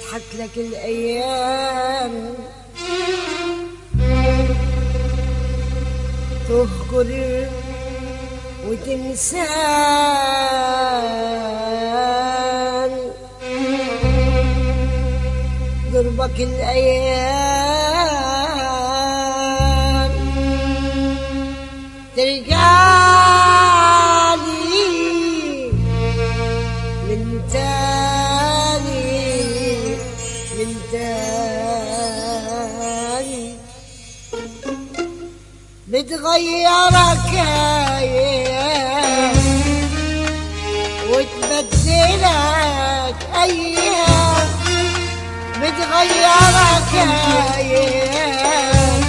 تضحك لك الأيام تهجر وتنسان ضربك الأيام ترجعلي من تاني من تاني بتغيرك ايام وتبدلك ايام بتغيرك ايام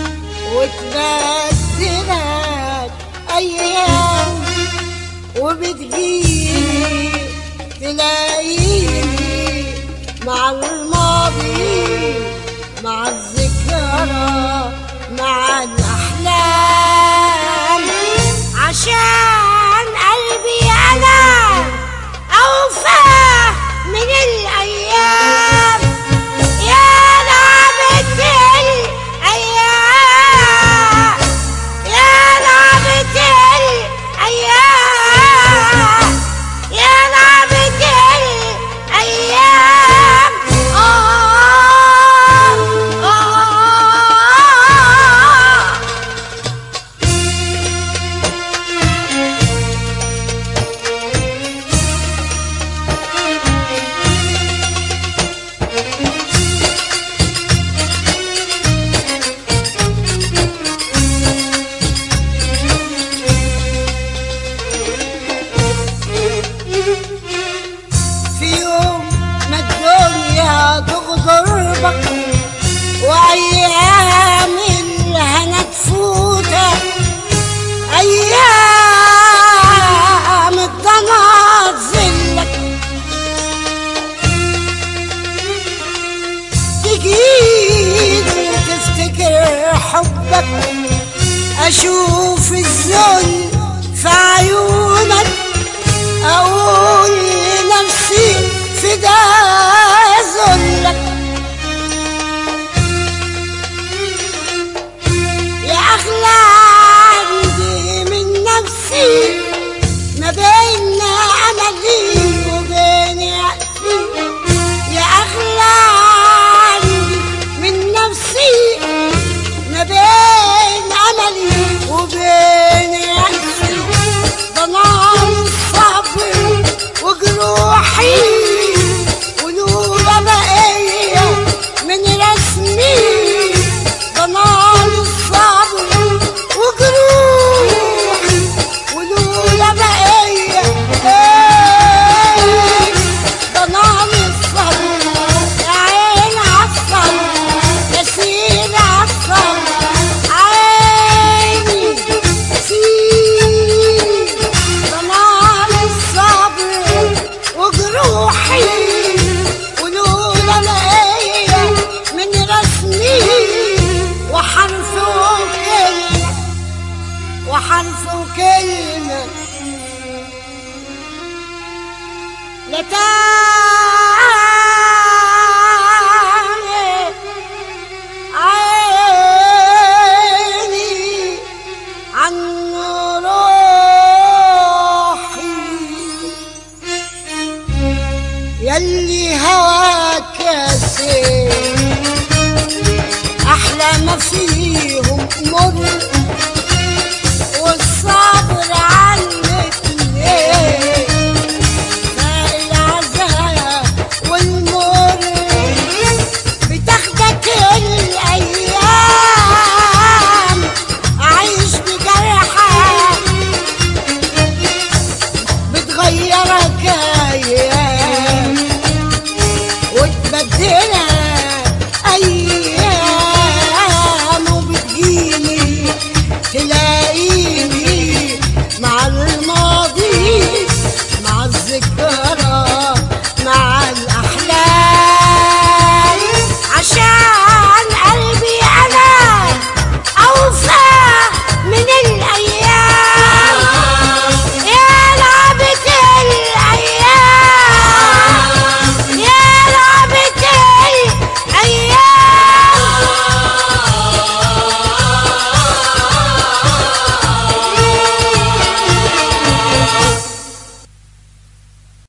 وتبدلك ايام وبتجيلي تلاقيني مع الماضي مع الذكرى مع الأحلام عشان قلبي أنا أوفى من الأيام يا لعبة الأيام يا لعبة الأيام يا لعبة الأيام آه آه في يوم ما الدنيا تغدر بك وايام الهنا تفوتك ايام الضنا تذلك تجيني تفتكر حبك اشوف الذل في عيونك أقول لنفسي فدا ذلك يا أغلى عندي من نفسي ما بين أملي وبين يأسي يا أغلى عندي من نفسي ما بين أملي وبين يأسي ضنان الصبر وجروحي ولولا بقية من رسمي ضنان الصبر وجروحي ولولا بقية إيه ضنان الصبر يا عين عالصبر يا سيد عالصبر عيني سيد ضمان الصبر وجروحي ولولا لقيا من رسمي وحرف وكلمة وحرف وكلمة لا تاني عيني عن روحي يلي هواك يا سيد احلى ما فيهم مر والصبر عنك ليه العذاب والمر بتاخدك الايام عايش بجرحك بتغيرك ايام وتبدلك ايام وبتجيني تلاقيني مع الماضي